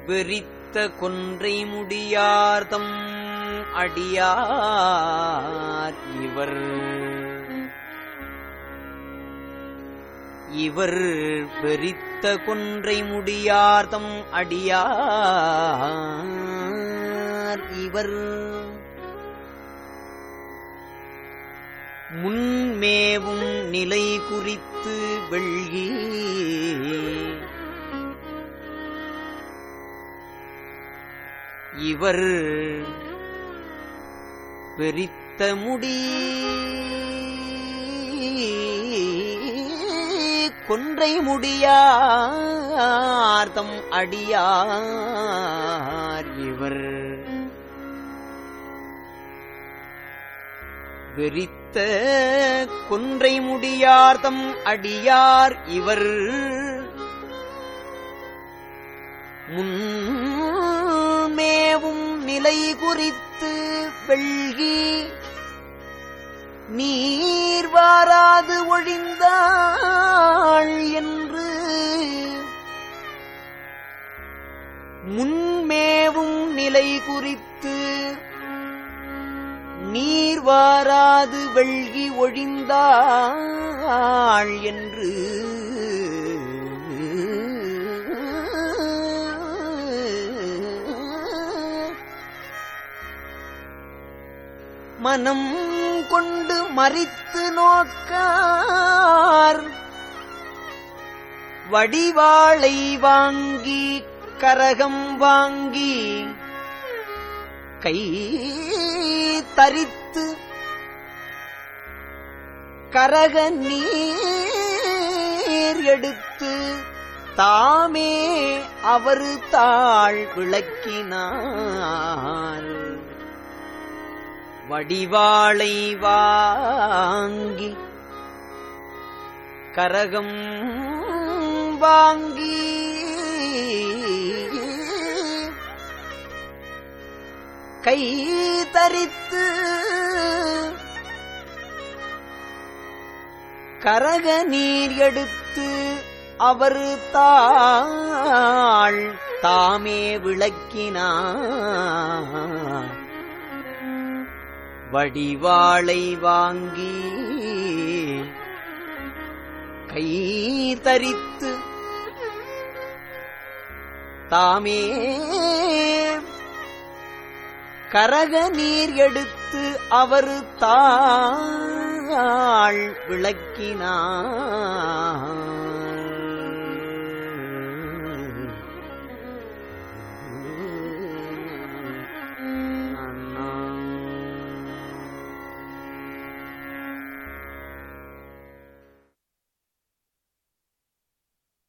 வெறித்த கொன்றை முடியார்தம் அடியார் இவர் இவர் வெறித்த கொன்றை முடியார்தம் அடியார் இவர் முன்மேவும் நிலை குறித்து வெள்கி இவர் வெறித்த முடி கொன்றை முடியார்த்தம் அடியார் இவர் வெறித்த கொன்றை முடியார்த்தம் அடியார் இவர் முன்மேவும் நிலை குறித்து வெள்கி நீர் வாராது ஒழிந்தாள் என்று முன்மேவும் நிலை குறித்து நீர் வாராது வெள்கி ஒழிந்தாள் என்று மனம் கொண்டு மறித்து நோக்கார் வடிவாளை வாங்கி கரகம் வாங்கி கை தரித்து கரக நீர் எடுத்து தாமே அவரு தாழ் விளக்கினார் வடிவாளை வாங்கி கரகம் வாங்கி கை தரித்து கரக நீர் எடுத்து அவர் தாள் தாமே விளக்கினார் வடிவாளை வாங்கி கை தரித்து தாமே கரக நீர் எடுத்து அவர் தாள் விளக்கினார்